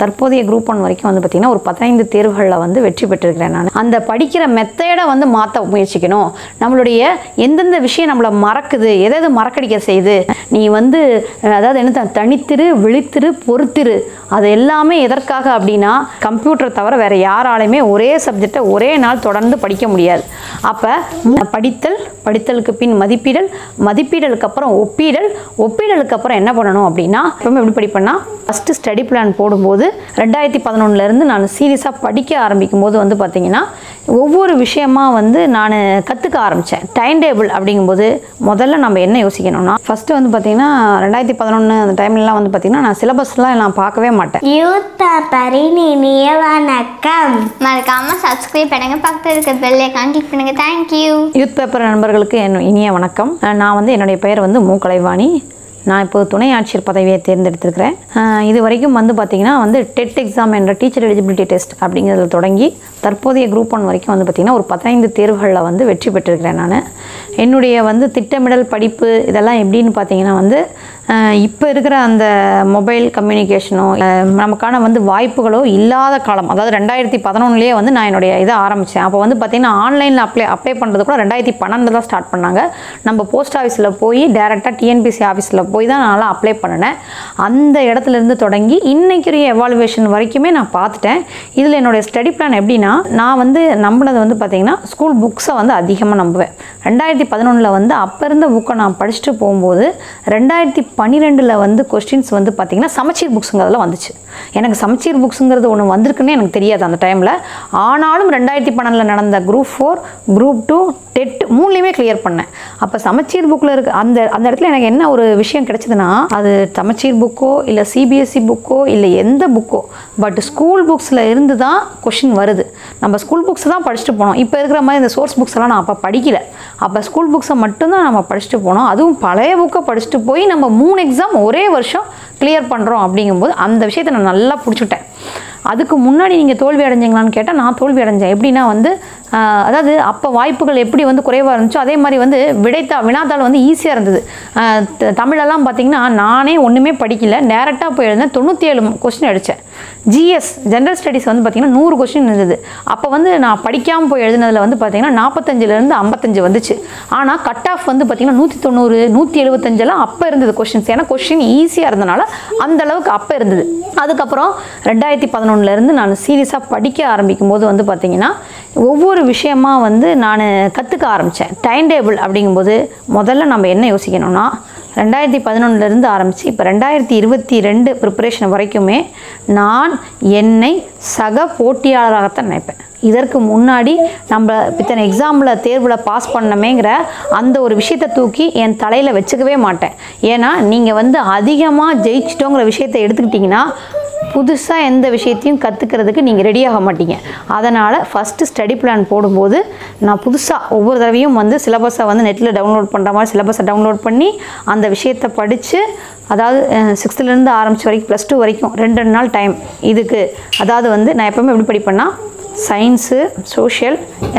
தற்போதைய group one வரைக்கும் வந்து பார்த்திங்கன்னா ஒரு பதினைந்து தேர்வுகளில் வந்து வெற்றி பெற்றிருக்கிறேன் நான் அந்த படிக்கிற மெத்தேடை வந்து மாற்ற முயற்சிக்கணும் நம்மளுடைய எந்தெந்த விஷயம் நம்மளை மறக்குது எதை எது மறக்கடிக்க செய்யுது நீ வந்து அஹ், அதாவது என்ன த- தனித்திரு விழித்திரு பொறுத்திரு அது எல்லாமே எதற்காக அப்படின்னா கம்ப்யூட்டர் தவிர வேற யாராலையுமே ஒரே சப்ஜெக்டை ஒரே நாள் தொடர்ந்து படிக்க முடியாது அப்போ படித்தல் படித்தலுக்கு பின் மதிப்பீடல் மதிப்பீடலுக்கு அப்புறம் ஒப்பீடல் ஒப்பீடலுக்கு அப்புறம் என்ன பண்ணணும் அப்படின்னா எப்பவுமே எப்படி படிப்பேன்னா ஃபஸ்ட்டு ஸ்டடி பிளான் போடும்போது ரெண்டாயிரத்தி பதினொன்றுலேருந்து நான் சீரியஸாக படிக்க ஆரம்பிக்கும் போது வந்து பார்த்தீங்கன்னா ஒவ்வொரு விஷயமா வந்து நான் கற்றுக்க ஆரம்பித்தேன் டைம் டேபிள் அப்படிங்கும்போது முதல்ல நம்ம என்ன யோசிக்கணும்னா ஃபஸ்ட்டு வந்து பார்த்தீங்கன்னா ரெண்டாயிரத்தி பதினொன்று அந்த டைம்லலாம் வந்து பார்த்தீங்கன்னா நான் சிலபஸ்லாம் நான் பார்க்கவே மாட்டேன் யூத் பேப்பரின் இனிய வணக்கம் மறக்காம சப்ஸ்கிரைப் பண்ணுங்க பக்கத்தில் இருக்க பெல் ஐக்கான் கிளிக் பண்ணுங்க தேங்க்யூ யூத் பேப்பர் நண்பர்களுக்கு என் இனிய வணக்கம் அஹ் நான் வந்து என்னுடைய பெயர் வந்து மு கலைவாணி நான் இப்போ துணை ஆட்சியர் பதவியை தேர்ந்தெடுத்திருக்கிறேன் அஹ் இது வரைக்கும் வந்து பார்த்திங்கன்னா வந்து டெட் எக்ஸாம் என்ற டீச்சர் எலிஜிபிலிட்டி டெஸ்ட் அப்படிங்கிறதுல தொடங்கி தற்போதைய குரூப் ஒன் வரைக்கும் வந்து பார்த்திங்கன்னா ஒரு பதினைந்து தேர்வுகளில் வந்து வெற்றி பெற்றிருக்கிறேன் நான் என்னுடைய வந்து திட்டமிடல் படிப்பு இதெல்லாம் எப்படின்னு பார்த்தீங்கன்னா வந்து இப்போ இருக்கிற அந்த மொபைல் கம்யூனிகேஷனோ நமக்கான வந்து வாய்ப்புகளோ இல்லாத காலம் அதாவது ரெண்டாயிரத்தி பதினொன்றுலேயே வந்து நான் என்னுடைய இதை ஆரம்பித்தேன் அப்போ வந்து பார்த்திங்கன்னா ஆன்லைனில் அப்ளை அப்ளை பண்ணுறது கூட ரெண்டாயிரத்தி பன்னெண்டு தான் ஸ்டார்ட் பண்ணாங்க நம்ம போஸ்ட் ஆஃபீஸில் போய் டேரெக்டாக டிஎன்பிசி ஆஃபீஸில் போய் தான் நான் அப்ளை பண்ணினேன் அந்த இடத்துல இருந்து தொடங்கி இன்னைக்குரிய எவாலுவேஷன் வரைக்குமே நான் பார்த்துட்டேன் இதில் என்னுடைய ஸ்டடி பிளான் எப்படின்னா நான் வந்து நம்பினது வந்து பார்த்திங்கன்னா ஸ்கூல் புக்ஸை வந்து அதிகமாக நம்புவேன் ரெண்டாயிரத்தி பதினொன்றில் வந்து அப்போ இருந்த புக்கை நான் படிச்சுட்டு போகும்போது ரெண்டாயிரத்தி பன்னிரெண்டில் வந்து கொஸ்டின்ஸ் வந்து பார்த்திங்கன்னா சமச்சீர் புக்ஸுங்கிறதுல வந்துச்சு எனக்கு சமச்சீர் புக்ஸுங்கிறது ஒன்று வந்திருக்குன்னே எனக்கு தெரியாது அந்த டைமில் ஆனாலும் ரெண்டாயிரத்தி பன்னெண்டில் நடந்த group four group two TET மூணுலேயுமே கிளியர் பண்ணேன் அப்போ சமச்சீர் புக்கில் இருக்க அந்த அந்த இடத்துல எனக்கு என்ன ஒரு விஷயம் கிடைச்சதுன்னா அது சமச்சீர் புக்கோ இல்லை சிபிஎஸ்சி புக்கோ இல்லை எந்த புக்கோ பட் ஸ்கூல் புக்ஸில் இருந்து தான் கொஷின் வருது நம்ம ஸ்கூல் புக்ஸ் தான் படிச்சுட்டு போனோம் இப்போ இருக்கிற மாதிரி இந்த சோர்ஸ் புக்ஸ் எல்லாம் நான் அப்போ படிக்கல அப்போ ஸ்கூல் புக்ஸை மட்டும்தான் நம்ம படிச்சுட்டு போனோம் அதுவும் பழைய புக்கை படிச்சுட்டு போய் நம்ம மூணு எக்ஸாம் ஒரே வருஷம் கிளியர் பண்ணுறோம் அப்படிங்கும்போது அந்த விஷயத்தை நான் நல்லா பிடிச்சிட்டேன் அதுக்கு முன்னாடி நீங்கள் தோல்வி அடைஞ்சீங்களான்னு கேட்டால் நான் தோல்வி அடைஞ்சேன் எப்படின்னா வந்து ஆஹ், அதாவது அப்போ வாய்ப்புகள் எப்படி வந்து குறைவாக இருந்துச்சோ அதே மாதிரி வந்து விடைத்தா வினாத்தாள் வந்து ஈஸியாக இருந்தது ஆஹ், த- தமிழெல்லாம் பார்த்தீங்கன்னா நானே ஒன்றுமே படிக்கல டேரெக்டாக போய் எழுந்தேன் தொண்ணூற்றி ஏழு கொஸ்டின் அடித்தேன் ஜிஎஸ் ஜென்ரல் ஸ்டடீஸ் வந்து பார்த்தீங்கன்னா நூறு கொஸ்டின் இருந்தது அப்போ வந்து நான் படிக்காமல் போய் எழுதுனதில் வந்து பார்த்தீங்கன்னா நாற்பத்தஞ்சிலேருந்து ஐம்பத்தஞ்சு வந்துச்சு ஆனால் கட் ஆஃப் வந்து பார்த்தீங்கன்னா நூற்றி தொண்ணூறு நூற்றி எழுபத்தஞ்செல்லாம் அப்போ இருந்தது கொஷின்ஸ் ஏன்னா கொஷின் ஈஸியாக இருந்தனால அந்த அளவுக்கு அப்போ இருந்தது அதுக்கப்புறம் ரெண்டாயிரத்தி பதினொன்றுலேருந்து நான் சீரியஸாக படிக்க ஆரம்பிக்கும் போது வந்து பார்த்தீங்கன்னா ஒவ்வொரு விஷயமா வந்து நான் கற்றுக்க ஆரம்பித்தேன் டைம் டேபிள் அப்படிங்கும்போது முதல்ல நம்ம என்ன யோசிக்கணும்னா ரெண்டாயிரத்தி பதினொன்றுலேருந்து ஆரம்பித்து இப்போ ரெண்டாயிரத்தி இருபத்தி ரெண்டு ப்ரிப்பரேஷன் வரைக்குமே நான் என்னை சக போட்டியாளராகத்தான் நினைப்பேன் இதற்கு முன்னாடி நம்ம இத்தனை எக்ஸாமில் தேர்வில் பாஸ் பண்ணமேங்கிற அந்த ஒரு விஷயத்தை தூக்கி என் தலையில் வச்சுக்கவே மாட்டேன் ஏன்னா நீங்கள் வந்து அதிகமாக ஜெயிச்சிட்டோங்கிற விஷயத்தை எடுத்துக்கிட்டிங்கன்னா புதுசாக எந்த விஷயத்தையும் கற்றுக்கிறதுக்கு நீங்கள் ரெடியாக மாட்டீங்க அதனால் ஃபஸ்ட்டு ஸ்டடி பிளான் போடும்போது நான் புதுசாக ஒவ்வொரு தடவையும் வந்து சிலபஸை வந்து நெட்டில் டவுன்லோட் பண்ணுற மாதிரி சிலபஸை டவுன்லோட் பண்ணி அந்த விஷயத்தை படித்து அதாவது சிக்ஸ்த்துலேருந்து ஆரம்பிச்ச வரைக்கும் ப்ளஸ் டூ வரைக்கும் ரெண்டு ரெண்டு நாள் டைம் இதுக்கு அதாவது வந்து நான் எப்பவுமே எப்படி படிப்பேன்னா சயின்ஸு சோஷியல்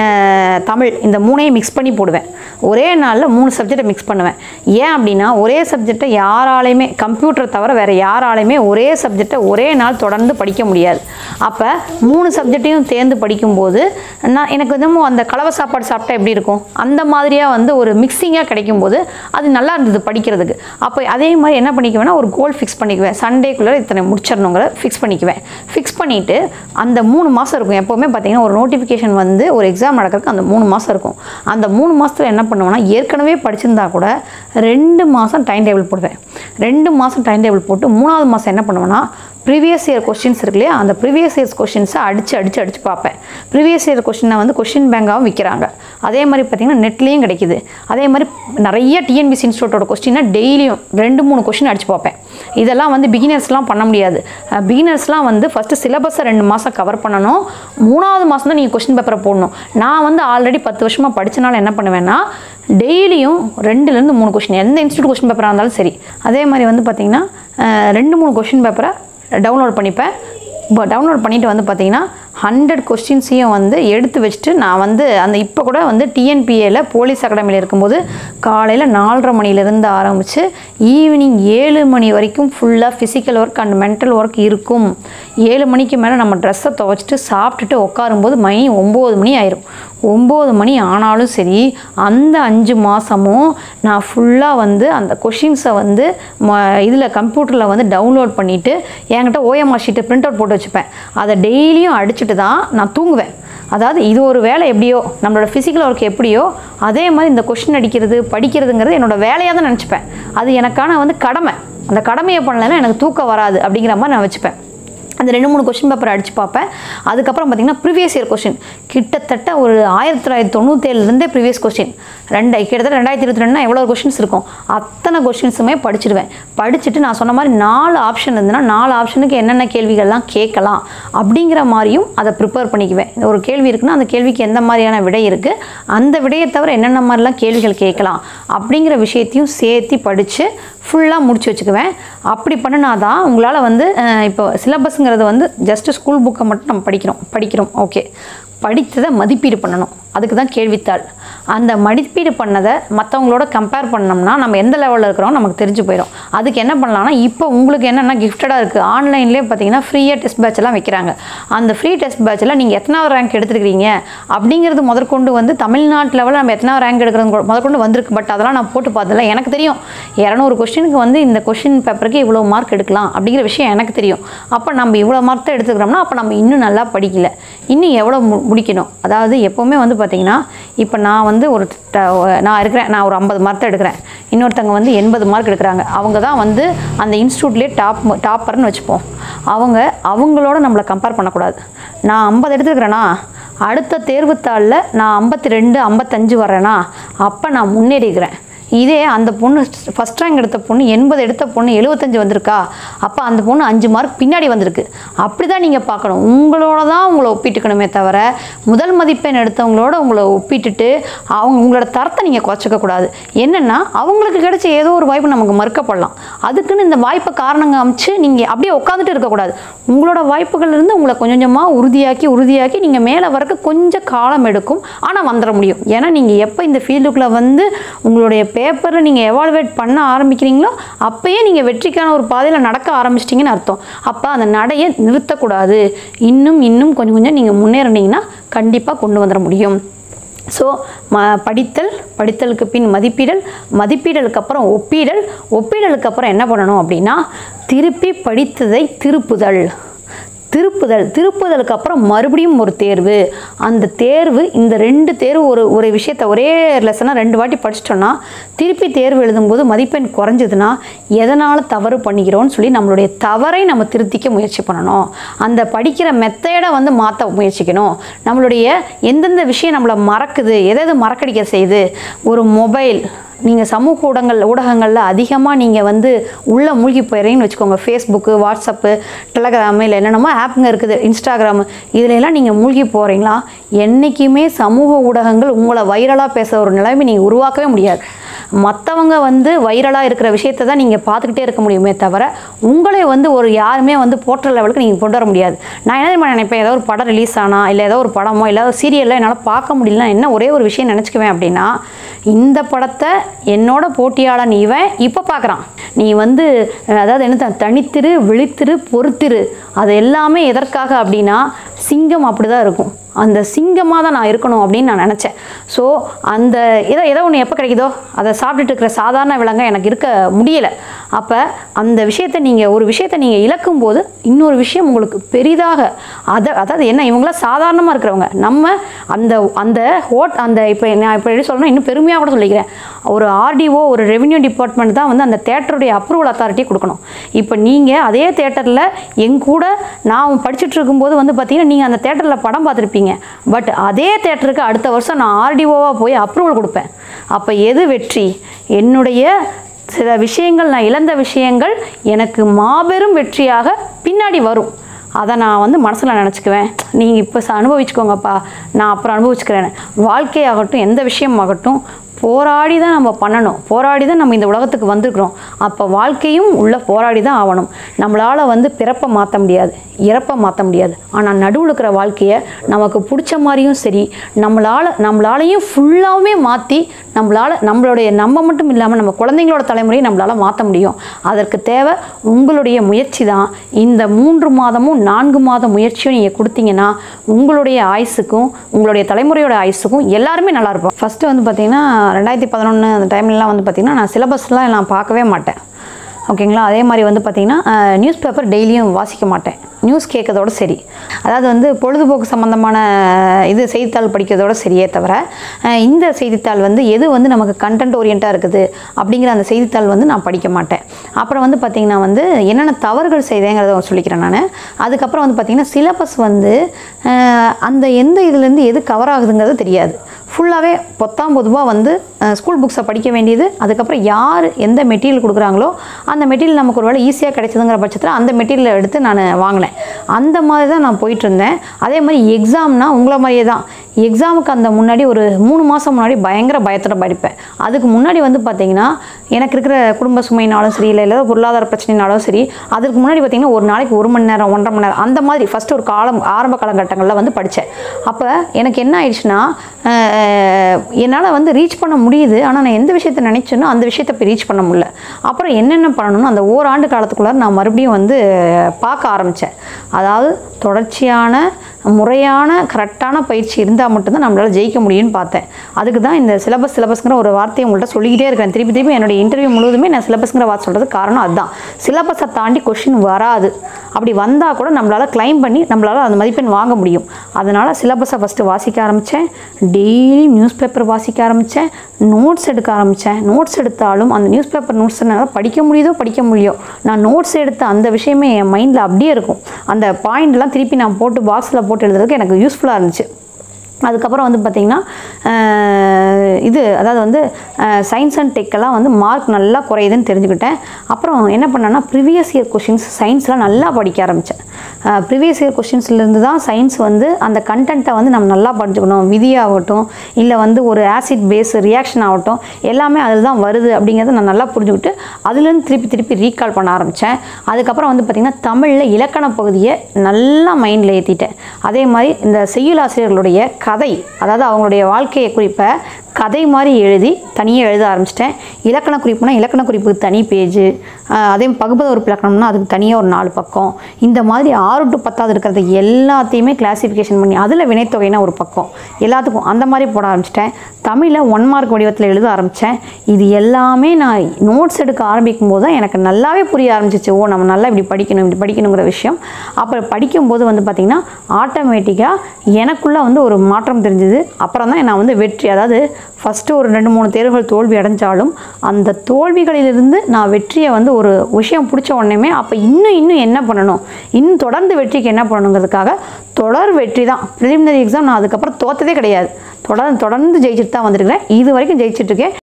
தமிழ் இந்த மூணையும் மிக்ஸ் பண்ணி போடுவேன் ஒரே நாளில் மூணு சப்ஜெக்டை மிக்ஸ் பண்ணுவேன் ஏன் அப்படின்னா ஒரே சப்ஜெக்டை யாராலையுமே கம்ப்யூட்டர் தவிர வேறு யாராலையுமே ஒரே சப்ஜெக்டை ஒரே நாள் தொடர்ந்து படிக்க முடியாது அப்போ மூணு சப்ஜெக்டையும் தேர்ந்து படிக்கும்போது நான் எனக்கு இன்னமும் அந்த கலவை சாப்பாடு சாப்பிட்டா எப்படி இருக்கும் அந்த மாதிரியாக வந்து ஒரு மிக்சிங்காக கிடைக்கும்போது அது நல்லா இருந்தது படிக்கிறதுக்கு அப்போ அதே மாதிரி என்ன பண்ணிக்குவேன்னா ஒரு கோல் ஃபிக்ஸ் பண்ணிக்குவேன் சண்டேக்குள்ளே இத்தனை முடிச்சிடணுங்கிற ஃபிக்ஸ் பண்ணிக்குவேன் ஃபிக்ஸ் பண்ணிவிட்டு அந்த மூணு மாதம் இருக்கும் எப்போவுமே பார்த்தீங்கன்னா ஒரு நோட்டிஃபிகேஷன் வந்து ஒரு எக்ஸாம் நடக்கிறதுக்கு அந்த மூணு மாதம் இருக்கும் அந்த மூணு மாதத்தில் என்ன பண்ணுவேன்னா ஏற்கனவே படிச்சிருந்தா கூட ரெண்டு மாதம் டைம் டேபிள் போடுவேன் ரெண்டு மாதம் டைம் டேபிள் போட்டு மூணாவது மாதம் என்ன பண்ணுவேன்னா ப்ரீவியஸ் இயர் கொஸ்டின்ஸ் இருக்கு இல்லையா அந்த ப்ரீவியஸ் இயர்ஸ் கொஸ்டின்ஸை அடித்து அடித்து அடித்து பார்ப்பேன் ப்ரீவியஸ் இயர் கொஸ்டினை வந்து கொஸ்டின் பேங்காகவும் விற்கிறாங்க அதே மாதிரி பார்த்தீங்கன்னா நெட்லேயும் கிடைக்குது அதே மாதிரி நிறைய டிஎன்பிசி இன்ஸ்டியூட்டோட கொஸ்டினை டெய்லியும் ரெண்டு மூணு கொஸ்டின் அடித்து பார்ப்பேன் இதெல்லாம் வந்து பிகினர்ஸ்லாம் பண்ண முடியாது பிகினர்ஸ்லாம் வந்து ஃபஸ்ட்டு சிலபஸை ரெண்டு மாதம் கவர் பண்ணணும் மூணாவது மாதம் தான் நீங்கள் கொஸ்டின் பேப்பரை போடணும் நான் வந்து ஆல்ரெடி பத்து வருஷமாக படித்தனால என்ன பண்ணுவேன்னா டெய்லியும் ரெண்டுலேருந்து மூணு கொஸ்டின் எந்த இன்ஸ்டியூட் கொஸ்டின் பேப்பராக இருந்தாலும் சரி அதே மாதிரி வந்து பார்த்திங்கன்னா அஹ், ரெண்டு மூணு கொஸ்டின் பேப்பரை டவுன்லோட் பண்ணிப்பேன் இப்போ டவுன்லோட் பண்ணிட்டு வந்து பார்த்தீங்கன்னா ஹண்ட்ரட் கொஸ்டின்ஸையும் வந்து எடுத்து வச்சுட்டு நான் வந்து அந்த இப்போ கூட வந்து டிஎன்பிஏல போலீஸ் அகாடமியில் இருக்கும்போது காலையில் நாலரை மணிலேருந்து ஆரம்பித்து ஈவினிங் ஏழு மணி வரைக்கும் ஃபுல்லாக physical work and mental work இருக்கும் ஏழு மணிக்கு மேலே நம்ம ட்ரெஸ்ஸை துவைச்சிட்டு சாப்பிட்டுட்டு உட்காரும்போது மணி ஒம்பது மணி ஆயிரும் ஒம்பது மணி ஆனாலும் சரி அந்த அஞ்சு மாதமும் நான் ஃபுல்லாக வந்து அந்த கொஷின்ஸை வந்து ம இதில் கம்ப்யூட்டரில் வந்து டவுன்லோட் பண்ணிவிட்டு என்கிட்ட ஓஎம்ஆர் ஷீட்டை பிரிண்ட் அவுட் போட்டு வச்சுப்பேன் அதை டெய்லியும் அடிச்சுட்டு தான் நான் தூங்குவேன் அதாவது இது ஒரு வேலை எப்படியோ நம்மளோட ஃபிசிக்கல் ஒர்க் எப்படியோ அதே மாதிரி இந்த கொஷின் அடிக்கிறது படிக்கிறதுங்கிறது என்னோட வேலையாக தான் நினச்சிப்பேன் அது எனக்கான வந்து கடமை அந்த கடமையை பண்ணலைன்னா எனக்கு தூக்கம் வராது அப்படிங்கிற மாதிரி நான் வச்சுப்பேன் அந்த ரெண்டு மூணு கொஷின் பேப்பர் அடித்து பார்ப்பேன் அதுக்கப்புறம் பார்த்தீங்கன்னா ப்ரீவியஸ் இயர் கொஷின் கிட்டத்தட்ட ஒரு ஆயிரத்தி தொள்ளாயிரத்தி தொண்ணூற்றேழுலேருந்தே ப்ரீவியஸ் கொஷின் ரெண்டு கிட்டத்தட்ட ரெண்டாயிரத்தி இருபத்தி ரெண்டுனா எவ்வளோ கொஷின்ஸ் இருக்கும் அத்தனை கொஷின்ஸுமே படிச்சிடுவேன் படிச்சுட்டு நான் சொன்ன மாதிரி நாலு ஆப்ஷன் இருந்ததுன்னா நாலு ஆப்ஷனுக்கு என்னென்ன கேள்விகள்லாம் கேட்கலாம் அப்படிங்கிற மாதிரியும் அதை ப்ரிப்பேர் பண்ணிக்குவேன் இந்த ஒரு கேள்வி இருக்குன்னா அந்த கேள்விக்கு எந்த மாதிரியான விடை இருக்குது அந்த விடையை தவிர என்னென்ன மாதிரிலாம் கேள்விகள் கேட்கலாம் அப்படிங்கிற விஷயத்தையும் சேர்த்து படித்து ஃபுல்லாக முடிச்சு வச்சுக்குவேன் அப்படி பண்ணினா தான் உங்களால் வந்து அஹ், இப்போ சிலபஸ்ங்கிறது வந்து ஜஸ்ட் ஸ்கூல் புக்கை மட்டும் நம்ம படிக்கிறோம் படிக்கிறோம் ஓகே படித்ததை மதிப்பீடு பண்ணணும் அதுக்கு தான் கேள்வித்தாள் அந்த மதிப்பீடு பண்ணதை மற்றவங்களோட கம்பேர் பண்ணோம்னா நம்ம எந்த லெவலில் இருக்கிறோம் நமக்கு தெரிஞ்சு போயிடும் அதுக்கு என்ன பண்ணலாம்னா இப்போ உங்களுக்கு என்னென்ன கிஃப்டடாக இருக்குது ஆன்லைன்லேயே பார்த்தீங்கன்னா ஃப்ரீயாக டெஸ்ட் பேட்ச் எல்லாம் வைக்கிறாங்க அந்த ஃப்ரீ டெஸ்ட் பேட்சில் நீங்கள் எத்தனாவது ரேங்க் எடுத்துருக்கீங்க அப்படிங்கிறது முதற்கொண்டு வந்து தமிழ்நாட்டு லெவலில் நம்ம எத்தனாவது ரேங்க் எடுக்கிறது கூட- முதற்கொண்டு வந்திருக்கு பட் அதெல்லாம் நான் போட்டு பார்த்ததில்ல எனக்கு தெரியும் இரநூறு கொஸ்டினுக்கு வந்து இந்த கொஸ்டின் பேப்பருக்கு இவ்வளோ மார்க் எடுக்கலாம் அப்படிங்கிற விஷயம் எனக்கு தெரியும் அப்போ நம்ம இவ்வளோ மார்க் தான் எடுத்துக்கிறோம்னா அப்போ நம்ம இன்னும் நல்லா படிக்கல இன்னும் எவ்வளோ மு முடிக்கணும் அதாவது எப்போவுமே வந்து பார்த்திங்கன்னா இப்போ நான் வந்து ஒரு ட- நான் இருக்கிறேன் நான் ஒரு ஐம்பது மார்க் தான் எடுக்கிறேன் இன்னொருத்தவங்க வந்து எண்பது மார்க் எடுக்கிறாங்க அவங்க தான் வந்து அந்த இன்ஸ்டியூட்லேயே டாப் டாப்பர்னு வச்சுப்போம் அவங்க அவங்களோட நம்மளை கம்பேர் பண்ணக்கூடாது நான் ஐம்பது எடுத்துக்கிறேன்னா அடுத்த தேர்வுத்தாளில் நான் ஐம்பத்தி ரெண்டு ஐம்பத்தஞ்சு வரேனா அப்போ நான் முன்னேறிக்கிறேன் இதே அந்த பொண்ணு ஃபஸ்ட் ரேங்க் எடுத்த பொண்ணு எண்பது எடுத்த பொண்ணு எழுபத்தஞ்சு வந்திருக்கா அப்போ அந்த பொண்ணு அஞ்சு மார்க் பின்னாடி வந்திருக்கு அப்படி தான் நீங்கள் பார்க்கணும் உங்களோட தான் உங்களை ஒப்பிட்டுக்கணுமே தவிர முதல் மதிப்பெண் எடுத்தவங்களோட உங்களை ஒப்பிட்டுட்டு அவங்க உங்களோட தரத்தை நீங்கள் குறைச்சிக்க கூடாது என்னென்னா அவங்களுக்கு கிடைச்ச ஏதோ ஒரு வாய்ப்பு நமக்கு மறுக்கப்படலாம் அதுக்குன்னு இந்த வாய்ப்பை காரணங்க அமைச்சு நீங்கள் அப்படியே உட்காந்துட்டு இருக்கக்கூடாது உங்களோட வாய்ப்புகள் இருந்து உங்களை கொஞ்சம் கொஞ்சமாக உறுதியாக்கி உறுதியாக்கி நீங்கள் மேலே வரக்கு கொஞ்சம் காலம் எடுக்கும் ஆனால் வந்துட முடியும் ஏன்னா நீங்கள் எப்போ இந்த ஃபீல்டுக்குள்ளே வந்து உங்களுடைய பேப்பரை நீங்கள் எவாலுவேட் பண்ண ஆரம்பிக்கிறீங்களோ அப்பயே நீங்கள் வெற்றிக்கான ஒரு பாதையில் நடக்க ஆரம்பிச்சிட்டிங்கன்னு அர்த்தம் அப்போ அந்த நடையை நிறுத்தக்கூடாது இன்னும் இன்னும் கொஞ்சம் கொஞ்சம் நீங்கள் முன்னேறினீங்கன்னா கண்டிப்பாக கொண்டு வந்துட முடியும் ஸோ ம படித்தல் படித்தலுக்கு பின் மதிப்பீடல் மதிப்பீடலுக்கு அப்புறம் ஒப்பீடல் ஒப்பீடலுக்கு அப்புறம் என்ன பண்ணணும் அப்படின்னா திருப்பி படித்ததை திருப்புதல் திருப்புதல் திருப்புதலுக்கு அப்புறம் மறுபடியும் ஒரு தேர்வு அந்த தேர்வு இந்த ரெண்டு தேர்வு ஒரு ஒரு விஷயத்தை ஒரே லெசனாக ரெண்டு வாட்டி படிச்சிட்டோன்னா திருப்பி தேர்வு எழுதும்போது மதிப்பெண் குறைஞ்சதுன்னா எதனால் தவறு பண்ணிக்கிறோம்னு சொல்லி நம்மளுடைய தவறை நம்ம திருத்திக்க முயற்சி பண்ணணும் அந்த படிக்கிற மெத்தடை வந்து மாற்ற முயற்சிக்கணும் நம்மளுடைய எந்தெந்த விஷயம் நம்மளை மறக்குது எதை எது மறக்கடிக்க செய்யுது ஒரு மொபைல் நீங்கள் சமூக ஊடகங்கள் ஊடகங்களில் அதிகமாக நீங்கள் வந்து உள்ளே மூழ்கி போயிடுறீங்கன்னு வச்சுக்கோங்க ஃபேஸ்புக்கு வாட்ஸ்அப்பு டெலகிராமு இல்லை என்னென்னமோ ஆப்புங்க இருக்குது இன்ஸ்டாகிராமு இதுல எல்லாம் நீங்கள் மூழ்கி போகிறீங்களா என்றைக்குமே சமூக ஊடகங்கள் உங்களை வைரலாக பேச ஒரு நிலைமை நீங்கள் உருவாக்கவே முடியாது மற்றவங்க வந்து வைரலாக இருக்கிற விஷயத்தை தான் நீங்கள் பார்த்துக்கிட்டே இருக்க முடியுமே தவிர உங்களை வந்து ஒரு யாருமே வந்து போற்ற லெவலுக்கு நீங்கள் கொண்டு வர முடியாது நான் என்ன தெரியுமா நினைப்பேன் ஏதோ ஒரு படம் ரிலீஸ் ஆனா இல்லை ஏதோ ஒரு படமோ இல்லை ஒரு சீரியலில் என்னால் பார்க்க முடியலனா என்ன ஒரே ஒரு விஷயம் நினச்சிக்குவேன் அப்படின்னா இந்த படத்தை என்னோட போட்டியாளன் இவன் இப்போ பார்க்குறான் நீ வந்து அஹ், அதாவது என்ன த- தனித்திரு விழித்திரு பொறுத்திரு அது எல்லாமே எதற்காக அப்படின்னா சிங்கம் அப்படி தான் இருக்கும் அந்த சிங்கமாக தான் நான் இருக்கணும் அப்படின்னு நான் நினச்சேன் ஸோ அந்த ஏதோ ஏதோ ஒன்று எப்போ கிடைக்குதோ அதை சாப்பிட்டுட்டு இருக்கிற சாதாரண விலங்க எனக்கு இருக்க முடியலை அப்போ அந்த விஷயத்தை நீங்கள் ஒரு விஷயத்தை நீங்கள் இழக்கும்போது இன்னொரு விஷயம் உங்களுக்கு பெரிதாக அதை அதாவது என்ன இவங்களாம் சாதாரணமாக இருக்கிறவங்க நம்ம அந்த அந்த ஹோட் அந்த இப்போ நான் இப்போ எப்படி சொல்லணும் இன்னும் பெருமையாக கூட சொல்லிக்கிறேன் ஒரு ஆர்டிஓ ஒரு ரெவென்யூ டிபார்ட்மெண்ட் தான் வந்து அந்த தேட்டருடைய அப்ரூவல் அத்தாரிட்டி கொடுக்கணும் இப்போ நீங்கள் அதே தேட்டரில் என் கூட நான் படிச்சுட்டு இருக்கும்போது வந்து பார்த்தீங்கன்னா நீங்கள் அந்த தேட்டரில் படம் பார்த்துருப்பீங்க பட் அதே தேட்டருக்கு அடுத்த வருஷம் நான் ஆர்டிஓவாக போய் அப்ரூவல் கொடுப்பேன் அப்போ எது வெற்றி என்னுடைய சில விஷயங்கள் நான் இழந்த விஷயங்கள் எனக்கு மாபெரும் வெற்றியாக பின்னாடி வரும் அதை நான் வந்து மனசில் நினச்சிக்குவேன் நீங்கள் இப்போ அனுபவிச்சுக்கோங்கப்பா நான் அப்புறம் அனுபவிச்சுக்கிறேன் வாழ்க்கையாகட்டும் எந்த விஷயமாகட்டும் போராடி தான் நம்ம பண்ணணும் போராடி தான் நம்ம இந்த உலகத்துக்கு வந்திருக்கிறோம் அப்போ வாழ்க்கையும் உள்ள போராடி தான் ஆகணும் நம்மளால் வந்து பிறப்பை மாற்ற முடியாது இறப்பை மாற்ற முடியாது ஆனால் நடுவில் இருக்கிற வாழ்க்கையை நமக்கு பிடிச்ச மாதிரியும் சரி நம்மளால் நம்மளாலையும் ஃபுல்லாகவே மாற்றி நம்மளால் நம்மளுடைய நம்ம மட்டும் இல்லாமல் நம்ம குழந்தைங்களோட தலைமுறையை நம்மளால் மாற்ற முடியும் அதற்கு தேவை உங்களுடைய முயற்சி தான் இந்த மூன்று மாதமும் நான்கு மாத முயற்சியும் நீங்கள் கொடுத்தீங்கன்னா உங்களுடைய ஆயுசுக்கும் உங்களுடைய தலைமுறையோட ஆயுசுக்கும் எல்லாருமே நல்லா இருப்போம் ஃபஸ்ட்டு வந்து பார்த்திங்கன்னா ரெண்டாயிரத்தி பதினொன்று அந்த டைம்லலாம் வந்து பார்த்திங்கன்னா நான் சிலபஸ்லாம் நான் பார்க்கவே மாட்டேன் ஓகேங்களா அதே மாதிரி வந்து பார்த்திங்கன்னா நியூஸ் பேப்பர் டெய்லியும் வாசிக்க மாட்டேன் நியூஸ் கேட்கறதோட சரி அதாவது வந்து பொழுதுபோக்கு சம்மந்தமான இது செய்தித்தாள் படிக்கிறதோட சரியே தவிர அஹ், இந்த செய்தித்தாள் வந்து எது வந்து நமக்கு கண்டென்ட் ஓரியண்ட்டாக இருக்குது அப்படிங்கிற அந்த செய்தித்தாள் வந்து நான் படிக்க மாட்டேன் அப்புறம் வந்து பார்த்திங்கன்னா வந்து என்னென்ன தவறுகள் செய்தேங்கிறத சொல்லிக்கிறேன் நான் அதுக்கப்புறம் வந்து பார்த்திங்கன்னா சிலபஸ் வந்து அஹ், அந்த எந்த இதுலேருந்து எது கவர் ஆகுதுங்கிறது தெரியாது ஃபுல்லாகவே பொத்தாம் பொதுவாக வந்து ஸ்கூல் புக்ஸை படிக்க வேண்டியது அதுக்கப்புறம் யார் எந்த மெட்டீரியல் கொடுக்குறாங்களோ அந்த மெட்டீரியல் நமக்கு ஒரு வேளை ஈஸியாக கிடைச்சதுங்கிற பட்சத்தில் அந்த மெட்டீரியலை எடுத்து நான் வாங்கினேன் அந்த மாதிரி தான் நான் போயிட்டு இருந்தேன் அதே மாதிரி எக்ஸாம்னா உங்களை மாதிரியே தான் எக்ஸாமுக்கு அந்த முன்னாடி ஒரு மூணு மாதம் முன்னாடி பயங்கர பயத்தோட படிப்பேன் அதுக்கு முன்னாடி வந்து பார்த்தீங்கன்னா எனக்கு இருக்கிற குடும்ப சுமைனாலும் சரி இல்லை இல்லை பொருளாதார பிரச்சனைனாலும் சரி அதுக்கு முன்னாடி பார்த்தீங்கன்னா ஒரு நாளைக்கு ஒரு மணி நேரம் ஒன்றரை மணி நேரம் அந்த மாதிரி ஃபஸ்ட்டு ஒரு காலம் ஆரம்ப காலகட்டங்களில் வந்து படித்தேன் அப்போ எனக்கு என்ன ஆயிடுச்சுன்னா என்னால் வந்து ரீச் பண்ண முடியுது ஆனால் நான் எந்த விஷயத்தை நினச்சேனோ அந்த விஷயத்தை போய் ரீச் பண்ண முடியல அப்புறம் என்னென்ன பண்ணணும்னு அந்த ஓராண்டு காலத்துக்குள்ளார நான் மறுபடியும் வந்து பார்க்க ஆரம்பித்தேன் அதாவது தொடர்ச்சியான முறையான கரெக்டான பயிற்சி இருந்தால் மட்டும்தான் நம்மளால் ஜெயிக்க முடியும்னு பார்த்தேன் அதுக்கு தான் இந்த சிலபஸ் சிலபஸ்ங்கிற ஒரு வார்த்தையை உங்கள்கிட்ட சொல்லிக்கிட்டே இருக்கேன் திருப்பி திருப்பி என்னுடைய இன்டர்வியூ முழுவதுமே நான் சிலபஸ்ங்கிற வார்த்தை சொல்கிறதுக்கு காரணம் அதுதான் சிலபஸை தாண்டி கொஷின் வராது அப்படி வந்தால் கூட நம்மளால் கிளைம் பண்ணி நம்மளால் அந்த மதிப்பெண் வாங்க முடியும் அதனால் சிலபஸை ஃபஸ்ட்டு வாசிக்க ஆரம்பித்தேன் டெய்லி நியூஸ் பேப்பர் வாசிக்க ஆரம்பித்தேன் நோட்ஸ் எடுக்க ஆரம்பித்தேன் நோட்ஸ் எடுத்தாலும் அந்த நியூஸ் பேப்பர் நோட்ஸ் என்னால் படிக்க முடியுதோ படிக்க முடியும் நான் நோட்ஸ் எடுத்த அந்த விஷயமே என் மைண்டில் அப்படியே இருக்கும் அந்த பாயிண்ட்லாம் திருப்பி நான் போட்டு பாக்ஸில் போட்டு எழுதுறதுக்கு எனக்கு யூஸ்ஃபுல்லாக இருந்துச்சு அதுக்கப்புறம் வந்து பார்த்திங்கன்னா அஹ், இது அதாவது வந்து சயின்ஸ் அண்ட் டெக்கெல்லாம் வந்து மார்க் நல்லா குறையுதுன்னு தெரிஞ்சுக்கிட்டேன் அப்புறம் என்ன பண்ணேன்னா ப்ரீவியஸ் இயர் கொஷின்ஸ் சயின்ஸ்லாம் நல்லா படிக்க ஆரம்பித்தேன் ப்ரீவியஸ் இயர் கொஷின்ஸ்லேருந்து தான் சயின்ஸ் வந்து அந்த கண்டென்ட்டை வந்து நம்ம நல்லா படிச்சுக்கணும் விதியாகட்டும் இல்லை வந்து ஒரு ஆசிட் பேஸ் ரியாக்ஷன் ஆகட்டும் எல்லாமே அதில் தான் வருது அப்படிங்கிறத நான் நல்லா புரிஞ்சுக்கிட்டு அதுலேருந்து திருப்பி திருப்பி ரீகால் பண்ண ஆரம்பித்தேன் அதுக்கப்புறம் வந்து பார்த்திங்கன்னா தமிழில் இலக்கண பகுதியை நல்லா மைண்டில் ஏற்றிட்டேன் அதே மாதிரி இந்த செய்யுளாசிரியர்களுடைய கதை அதாவது அவங்களுடைய வாழ்க்கையை குறிப்பை கதை மாதிரி எழுதி தனியாக எழுத ஆரம்பிச்சிட்டேன் இலக்கண குறிப்புனா இலக்கண குறிப்புக்கு தனி பேஜு அதே பகுபத உறுப்பு இலக்கணம்னா அதுக்கு தனியாக ஒரு நாலு பக்கம் இந்த மாதிரி ஆறு டு பத்தாவது இருக்கிறது எல்லாத்தையுமே கிளாசிஃபிகேஷன் பண்ணி அதில் வினைத்தொகைனா ஒரு பக்கம் எல்லாத்துக்கும் அந்த மாதிரி போட ஆரம்பிச்சிட்டேன் தமிழில் ஒன் மார்க் வடிவத்தில் எழுத ஆரம்பித்தேன் இது எல்லாமே நான் நோட்ஸ் எடுக்க ஆரம்பிக்கும் போது தான் எனக்கு நல்லாவே புரிய ஆரம்பிச்சிச்சு ஓ நம்ம நல்லா இப்படி படிக்கணும் இப்படி படிக்கணுங்கிற விஷயம் அப்புறம் படிக்கும்போது வந்து பார்த்திங்கன்னா ஆட்டோமேட்டிக்காக எனக்குள்ளே வந்து ஒரு மாற்றம் தெரிஞ்சுது அப்புறம் தான் நான் வந்து வெற்றி அதாவது ஃபஸ்ட்டு ஒரு ரெண்டு மூணு தேர்வுகள் தோல்வி அடைஞ்சாலும் அந்த தோல்விகளிலிருந்து நான் வெற்றியை வந்து ஒரு விஷயம் பிடிச்ச உடனேமே அப்போ இன்னும் இன்னும் என்ன பண்ணணும் இன்னும் தொடர்ந்து வெற்றிக்கு என்ன பண்ணணுங்கிறதுக்காக தொடர் வெற்றி தான் ப்ரிலிமினரி எக்ஸாம் நான் அதுக்கப்புறம் தோத்ததே கிடையாது தொடர்ந்து தொடர்ந்து ஜெயிச்சுட்டு தான் வந்திருக்கிறேன் இது வரைக்கும் ஜெயிச்சிட்டு இருக்கேன்